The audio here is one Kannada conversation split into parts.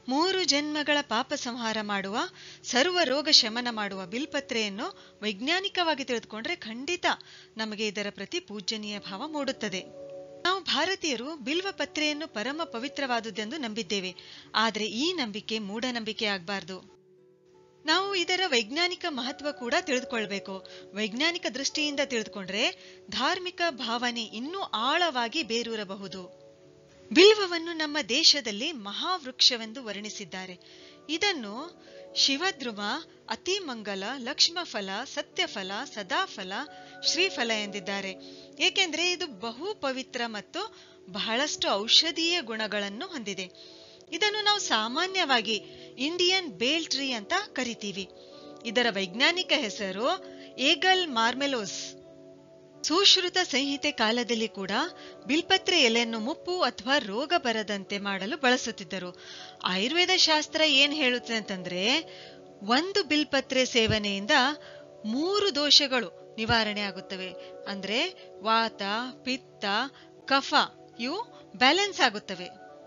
ಮೂರು ಜನ್ಮಗಳ ಪಾಪ ಸಂಹಾರ ಮಾಡುವ ಸರ್ವ ರೋಗ ಶಮನ ಮಾಡುವ ಬಿಲ್ಪತ್ರೆಯನ್ನು ವೈಜ್ಞಾನಿಕವಾಗಿ ತಿಳಿದುಕೊಂಡ್ರೆ ಖಂಡಿತ ನಮಗೆ ಇದರ ಪ್ರತಿ ಪೂಜ್ಯನೀಯ ಭಾವ ಮೂಡುತ್ತದೆ ನಾವು ಭಾರತೀಯರು ಬಿಲ್ವ ಪತ್ರೆಯನ್ನು ಪರಮ ಪವಿತ್ರವಾದುದೆಂದು ನಂಬಿದ್ದೇವೆ ಆದರೆ ಈ ನಂಬಿಕೆ ಮೂಢನಂಬಿಕೆ ಆಗಬಾರದು ನಾವು ಇದರ ವೈಜ್ಞಾನಿಕ ಮಹತ್ವ ಕೂಡ ತಿಳಿದುಕೊಳ್ಬೇಕು ವೈಜ್ಞಾನಿಕ ದೃಷ್ಟಿಯಿಂದ ತಿಳಿದುಕೊಂಡ್ರೆ ಧಾರ್ಮಿಕ ಭಾವನೆ ಇನ್ನೂ ಆಳವಾಗಿ ಬೇರೂರಬಹುದು ಬಿಲ್ವವನ್ನು ನಮ್ಮ ದೇಶದಲ್ಲಿ ಮಹಾವೃಕ್ಷವೆಂದು ವರ್ಣಿಸಿದ್ದಾರೆ ಇದನ್ನು ಶಿವದ್ರುಮ ಅತಿಮಂಗಲ ಲಕ್ಷ್ಮಫಲ ಸತ್ಯಫಲ ಸದಾಫಲ ಶ್ರೀಫಲ ಎಂದಿದ್ದಾರೆ ಏಕೆಂದರೆ ಇದು ಬಹು ಪವಿತ್ರ ಮತ್ತು ಬಹಳಷ್ಟು ಔಷಧೀಯ ಗುಣಗಳನ್ನು ಹೊಂದಿದೆ ಇದನ್ನು ನಾವು ಸಾಮಾನ್ಯವಾಗಿ ಇಂಡಿಯನ್ ಬೇಲ್ ಟ್ರೀ ಅಂತ ಕರಿತೀವಿ ಇದರ ವೈಜ್ಞಾನಿಕ ಹೆಸರು ಏಗಲ್ ಮಾರ್ಮೆಲೋಸ್ ಸುಶ್ರುತ ಸಂಹಿತೆ ಕಾಲದಲ್ಲಿ ಕೂಡ ಬಿಲ್ಪತ್ರೆ ಎಲೆಯನ್ನು ಮುಪ್ಪು ಅಥವಾ ರೋಗ ಬರದಂತೆ ಮಾಡಲು ಬಳಸುತ್ತಿದ್ದರು ಆಯುರ್ವೇದ ಶಾಸ್ತ್ರ ಏನ್ ಹೇಳುತ್ತೆ ಅಂತಂದ್ರೆ ಒಂದು ಬಿಲ್ಪತ್ರೆ ಸೇವನೆಯಿಂದ ಮೂರು ದೋಷಗಳು ನಿವಾರಣೆ ಆಗುತ್ತವೆ ಅಂದ್ರೆ ವಾತ ಪಿತ್ತ ಕಫ ಇವು ಬ್ಯಾಲೆನ್ಸ್ ಆಗುತ್ತವೆ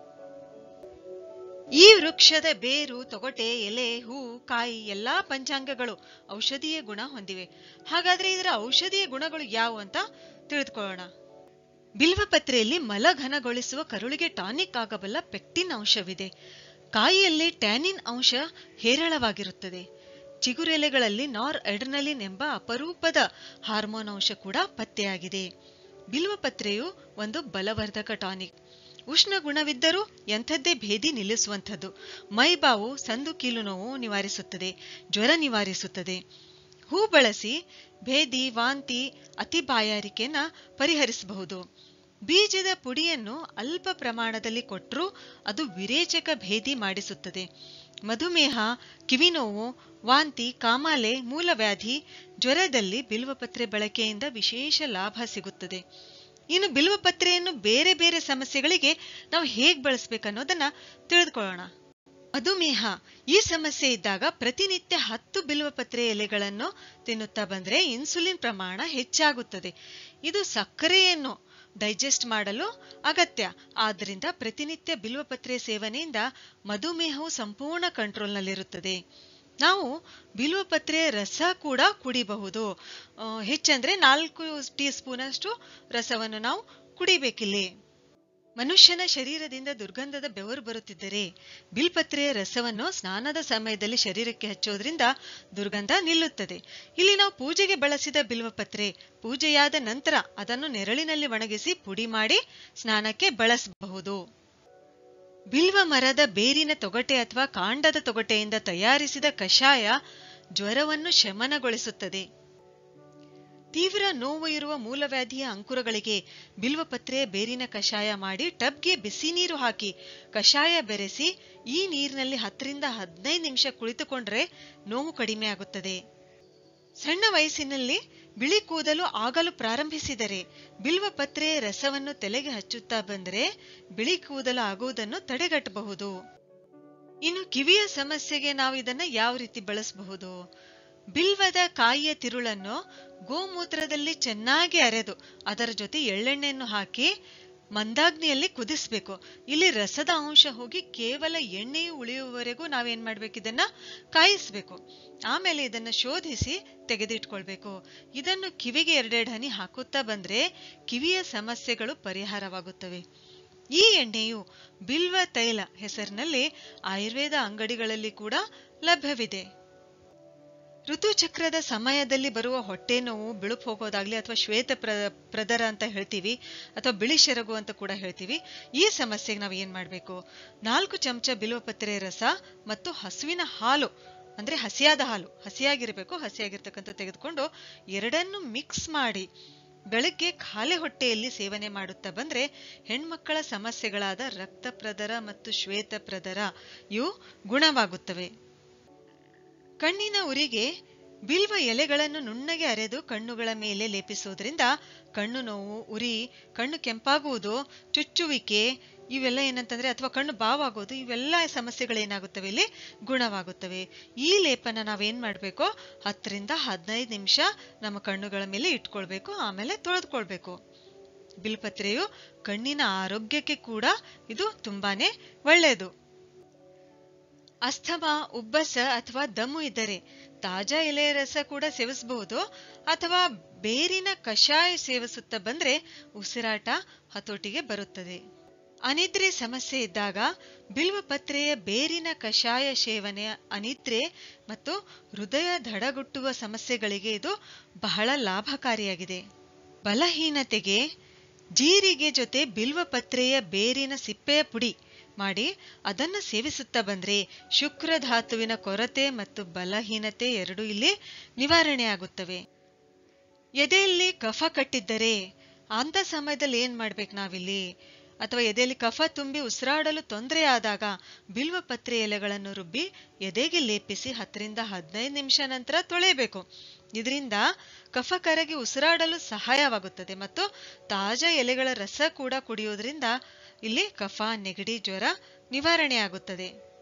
ಈ ವೃಕ್ಷದ ಬೇರು ತೊಗಟೆ ಎಲೆ ಹೂ ಕಾಯಿ ಎಲ್ಲಾ ಪಂಚಾಂಗಗಳು ಔಷಧೀಯ ಗುಣ ಹೊಂದಿವೆ ಹಾಗಾದ್ರೆ ಇದರ ಔಷಧೀಯ ಗುಣಗಳು ಯಾವುವು ಅಂತ ತಿಳಿದುಕೊಳ್ಳೋಣ ಬಿಲ್ವಪತ್ರೆಯಲ್ಲಿ ಮಲಘನಗೊಳಿಸುವ ಕರುಳಿಗೆ ಟಾನಿಕ್ ಆಗಬಲ್ಲ ಪೆಕ್ಟಿನ್ ಅಂಶವಿದೆ ಕಾಯಿಯಲ್ಲಿ ಟ್ಯಾನಿನ್ ಅಂಶ ಹೇರಳವಾಗಿರುತ್ತದೆ ಚಿಗುರೆಲೆಗಳಲ್ಲಿ ನಾರ್ ಎಡ್ರನಲಿನ್ ಎಂಬ ಅಪರೂಪದ ಹಾರ್ಮೋನ್ ಅಂಶ ಕೂಡ ಪತ್ತೆಯಾಗಿದೆ ಬಿಲ್ವಪತ್ರೆಯು ಒಂದು ಬಲವರ್ಧಕ ಟಾನಿಕ್ ಉಷ್ಣ ಗುಣವಿದ್ದರೂ ಎಂಥದ್ದೇ ಭೇದಿ ನಿಲ್ಲಿಸುವಂಥದ್ದು ಮೈಬಾವು ಸಂದು ಕೀಲು ನೋವು ನಿವಾರಿಸುತ್ತದೆ ಜ್ವರ ನಿವಾರಿಸುತ್ತದೆ ಹೂ ಬಳಸಿ ಭೇದಿ ವಾಂತಿ ಅತಿ ಬಾಯಾರಿಕೆಯನ್ನ ಪರಿಹರಿಸಬಹುದು ಬೀಜದ ಪುಡಿಯನ್ನು ಅಲ್ಪ ಪ್ರಮಾಣದಲ್ಲಿ ಕೊಟ್ಟರೂ ಅದು ವಿರೇಚಕ ಭೇದಿ ಮಾಡಿಸುತ್ತದೆ ಮಧುಮೇಹ ಕಿವಿನೋವು ವಾಂತಿ ಕಾಮಾಲೆ ಮೂಲವ್ಯಾಧಿ ಜ್ವರದಲ್ಲಿ ಬಿಲ್ವಪತ್ರೆ ಬಳಕೆಯಿಂದ ವಿಶೇಷ ಲಾಭ ಸಿಗುತ್ತದೆ ಇನ್ನು ಬಿಲ್ವಪತ್ರೆಯನ್ನು ಬೇರೆ ಬೇರೆ ಸಮಸ್ಯೆಗಳಿಗೆ ನಾವು ಹೇಗೆ ಬಳಸಬೇಕನ್ನೋದನ್ನ ತಿಳಿದುಕೊಳ್ಳೋಣ ಮಧುಮೇಹ ಈ ಸಮಸ್ಯೆ ಇದ್ದಾಗ ಪ್ರತಿನಿತ್ಯ ಹತ್ತು ಬಿಲ್ವಪತ್ರೆ ಎಲೆಗಳನ್ನು ತಿನ್ನುತ್ತಾ ಬಂದ್ರೆ ಇನ್ಸುಲಿನ್ ಪ್ರಮಾಣ ಹೆಚ್ಚಾಗುತ್ತದೆ ಇದು ಸಕ್ಕರೆಯನ್ನು ಡೈಜೆಸ್ಟ್ ಮಾಡಲು ಅಗತ್ಯ ಆದ್ದರಿಂದ ಪ್ರತಿನಿತ್ಯ ಬಿಲ್ವಪತ್ರೆ ಸೇವನೆಯಿಂದ ಮಧುಮೇಹವು ಸಂಪೂರ್ಣ ಕಂಟ್ರೋಲ್ನಲ್ಲಿರುತ್ತದೆ ನಾವು ಬಿಲ್ವಪತ್ರೆ ರಸ ಕೂಡ ಕುಡಿಬಹುದು ಆ, ಹೆಚ್ಚಂದ್ರೆ ನಾಲ್ಕು ಟೀ ಸ್ಪೂನ್ ಅಷ್ಟು ರಸವನ್ನು ನಾವು ಕುಡಿಬೇಕಿಲ್ಲಿ ಮನುಷ್ಯನ ಶರೀರದಿಂದ ದುರ್ಗಂಧದ ಬೆವರು ಬರುತ್ತಿದ್ದರೆ ಬಿಲ್ಪತ್ರೆಯ ರಸವನ್ನು ಸ್ನಾನದ ಸಮಯದಲ್ಲಿ ಶರೀರಕ್ಕೆ ಹಚ್ಚೋದ್ರಿಂದ ದುರ್ಗಂಧ ನಿಲ್ಲುತ್ತದೆ ಇಲ್ಲಿ ನಾವು ಪೂಜೆಗೆ ಬಳಸಿದ ಬಿಲ್ವಪತ್ರೆ ಪೂಜೆಯಾದ ನಂತರ ಅದನ್ನು ನೆರಳಿನಲ್ಲಿ ಒಣಗಿಸಿ ಪುಡಿ ಮಾಡಿ ಸ್ನಾನಕ್ಕೆ ಬಳಸಬಹುದು ಬಿಲ್ವ ಮರದ ಬೇರಿನ ತೊಗಟೆ ಅಥವಾ ಕಾಂಡದ ತೊಗಟೆಯಿಂದ ತಯಾರಿಸಿದ ಕಷಾಯ ಜ್ವರವನ್ನು ಶಮನಗೊಳಿಸುತ್ತದೆ ತೀವ್ರ ನೋವು ಇರುವ ಮೂಲವ್ಯಾಧಿಯ ಅಂಕುರಗಳಿಗೆ ಬಿಲ್ವಪತ್ರೆ ಬೇರಿನ ಕಷಾಯ ಮಾಡಿ ಟಬ್ಗೆ ಬಿಸಿ ನೀರು ಹಾಕಿ ಕಷಾಯ ಬೆರೆಸಿ ಈ ನೀರಿನಲ್ಲಿ ಹತ್ತರಿಂದ ಹದಿನೈದು ನಿಮಿಷ ಕುಳಿತುಕೊಂಡ್ರೆ ನೋವು ಕಡಿಮೆ ಆಗುತ್ತದೆ ಸಣ್ಣ ವಯಸ್ಸಿನಲ್ಲಿ ಬಿಳಿ ಕೂದಲು ಆಗಲು ಪ್ರಾರಂಭಿಸಿದರೆ ಬಿಲ್ವಪತ್ರೆ ರಸವನ್ನು ತಲೆಗೆ ಹಚ್ಚುತ್ತಾ ಬಂದರೆ ಬಿಳಿ ಕೂದಲು ಆಗುವುದನ್ನು ತಡೆಗಟ್ಟಬಹುದು ಇನ್ನು ಕಿವಿಯ ಸಮಸ್ಯೆಗೆ ನಾವು ಇದನ್ನ ಯಾವ ರೀತಿ ಬಳಸಬಹುದು ಬಿಲ್ವದ ಕಾಯಿಯ ತಿರುಳನ್ನು ಗೋಮೂತ್ರದಲ್ಲಿ ಚೆನ್ನಾಗಿ ಅರೆದು ಅದರ ಜೊತೆ ಎಳ್ಳೆಣ್ಣೆಯನ್ನು ಹಾಕಿ ಮಂದಾಗ್ನಿಯಲ್ಲಿ ಕುದಿಸ್ಬೇಕು ಇಲ್ಲಿ ರಸದ ಅಂಶ ಹೋಗಿ ಕೇವಲ ಎಣ್ಣೆಯು ಉಳಿಯುವವರೆಗೂ ನಾವೇನ್ ಮಾಡ್ಬೇಕು ಇದನ್ನ ಕಾಯಿಸ್ಬೇಕು ಆಮೇಲೆ ಇದನ್ನ ಶೋಧಿಸಿ ತೆಗೆದಿಟ್ಕೊಳ್ಬೇಕು ಇದನ್ನು ಕಿವಿಗೆ ಎರಡೆರಡು ಹನಿ ಹಾಕುತ್ತಾ ಬಂದ್ರೆ ಕಿವಿಯ ಸಮಸ್ಯೆಗಳು ಪರಿಹಾರವಾಗುತ್ತವೆ ಈ ಎಣ್ಣೆಯು ಬಿಲ್ವ ತೈಲ ಹೆಸರಿನಲ್ಲಿ ಆಯುರ್ವೇದ ಅಂಗಡಿಗಳಲ್ಲಿ ಕೂಡ ಲಭ್ಯವಿದೆ ಋತುಚಕ್ರದ ಸಮಯದಲ್ಲಿ ಬರುವ ಹೊಟ್ಟೆ ನೋವು ಬಿಳುಪು ಹೋಗೋದಾಗ್ಲಿ ಅಥವಾ ಶ್ವೇತ ಪ್ರ ಪ್ರದರ ಅಂತ ಹೇಳ್ತೀವಿ ಅಥವಾ ಬಿಳಿ ಶೆರಗು ಅಂತ ಕೂಡ ಹೇಳ್ತೀವಿ ಈ ಸಮಸ್ಯೆಗೆ ನಾವು ಏನ್ ಮಾಡ್ಬೇಕು ನಾಲ್ಕು ಚಮಚ ಬಿಲ್ವಪತ್ರೆ ರಸ ಮತ್ತು ಹಸುವಿನ ಹಾಲು ಅಂದ್ರೆ ಹಸಿಯಾದ ಹಾಲು ಹಸಿಯಾಗಿರ್ಬೇಕು ಹಸಿಯಾಗಿರ್ತಕ್ಕಂಥ ತೆಗೆದುಕೊಂಡು ಎರಡನ್ನು ಮಿಕ್ಸ್ ಮಾಡಿ ಬೆಳಗ್ಗೆ ಖಾಲಿ ಹೊಟ್ಟೆಯಲ್ಲಿ ಸೇವನೆ ಮಾಡುತ್ತಾ ಬಂದ್ರೆ ಹೆಣ್ಮಕ್ಕಳ ಸಮಸ್ಯೆಗಳಾದ ರಕ್ತ ಪ್ರದರ ಮತ್ತು ಶ್ವೇತ ಪ್ರದರ ಇವು ಗುಣವಾಗುತ್ತವೆ ಕಣ್ಣಿನ ಉರಿಗೆ ಬಿಲ್ವ ಎಲೆಗಳನ್ನು ನುಣ್ಣಗೆ ಅರೆದು ಕಣ್ಣುಗಳ ಮೇಲೆ ಲೇಪಿಸುವುದರಿಂದ ಕಣ್ಣು ನೋವು ಉರಿ ಕಣ್ಣು ಕೆಂಪಾಗುವುದು ಚುಚ್ಚುವಿಕೆ ಇವೆಲ್ಲ ಏನಂತಂದ್ರೆ ಅಥವಾ ಕಣ್ಣು ಬಾವಾಗೋದು ಇವೆಲ್ಲ ಸಮಸ್ಯೆಗಳೇನಾಗುತ್ತವೆ ಇಲ್ಲಿ ಗುಣವಾಗುತ್ತವೆ ಈ ಲೇಪನ ನಾವೇನ್ ಮಾಡ್ಬೇಕು ಹತ್ತರಿಂದ ಹದಿನೈದು ನಿಮಿಷ ನಮ್ಮ ಕಣ್ಣುಗಳ ಮೇಲೆ ಇಟ್ಕೊಳ್ಬೇಕು ಆಮೇಲೆ ತೊಳೆದುಕೊಳ್ಬೇಕು ಬಿಲ್ಪತ್ರೆಯು ಕಣ್ಣಿನ ಆರೋಗ್ಯಕ್ಕೆ ಕೂಡ ಇದು ತುಂಬಾನೇ ಒಳ್ಳೆಯದು ಅಸ್ಥಮ ಉಬ್ಬಸ ಅಥವಾ ದಮ್ಮು ಇದ್ದರೆ ತಾಜಾ ಎಲೆಯ ರಸ ಕೂಡ ಸೇವಿಸಬಹುದು ಅಥವಾ ಬೇರಿನ ಕಷಾಯ ಸೇವಿಸುತ್ತಾ ಬಂದ್ರೆ ಉಸಿರಾಟ ಹತೋಟಿಗೆ ಬರುತ್ತದೆ ಅನಿದ್ರೆ ಸಮಸ್ಯೆ ಇದ್ದಾಗ ಬಿಲ್ವಪತ್ರೆಯ ಬೇರಿನ ಕಷಾಯ ಸೇವನೆ ಅನಿದ್ರೆ ಮತ್ತು ಹೃದಯ ದಡಗುಟ್ಟುವ ಸಮಸ್ಯೆಗಳಿಗೆ ಇದು ಬಹಳ ಲಾಭಕಾರಿಯಾಗಿದೆ ಬಲಹೀನತೆಗೆ ಜೀರಿಗೆ ಜೊತೆ ಬಿಲ್ವಪತ್ರೆಯ ಬೇರಿನ ಸಿಪ್ಪೆಯ ಪುಡಿ ಮಾಡಿ ಅದನ್ನು ಸೇವಿಸುತ್ತಾ ಬಂದ್ರೆ ಶುಕ್ರ ಧಾತುವಿನ ಕೊರತೆ ಮತ್ತು ಬಲಹೀನತೆ ಎರಡೂ ಇಲ್ಲಿ ನಿವಾರಣೆಯಾಗುತ್ತವೆ ಎದೆಯಲ್ಲಿ ಕಫ ಕಟ್ಟಿದ್ದರೆ ಅಂತ ಸಮಯದಲ್ಲಿ ಏನ್ ಮಾಡ್ಬೇಕು ನಾವಿಲ್ಲಿ ಅಥವಾ ಎದೆಯಲ್ಲಿ ಕಫ ತುಂಬಿ ಉಸಿರಾಡಲು ತೊಂದರೆ ಆದಾಗ ಬಿಲ್ವಪತ್ರೆ ಎಲೆಗಳನ್ನು ರುಬ್ಬಿ ಎದೆಗೆ ಲೇಪಿಸಿ ಹತ್ತರಿಂದ ಹದಿನೈದು ನಿಮಿಷ ನಂತರ ತೊಳೆಯಬೇಕು ಇದರಿಂದ ಕಫ ಕರಗಿ ಉಸಿರಾಡಲು ಸಹಾಯವಾಗುತ್ತದೆ ಮತ್ತು ತಾಜಾ ಎಲೆಗಳ ರಸ ಕೂಡ ಕುಡಿಯೋದ್ರಿಂದ ಇಲ್ಲಿ ಕಫ ನೆಗಡಿ ಜ್ವರ ನಿವಾರಣೆಯಾಗುತ್ತದೆ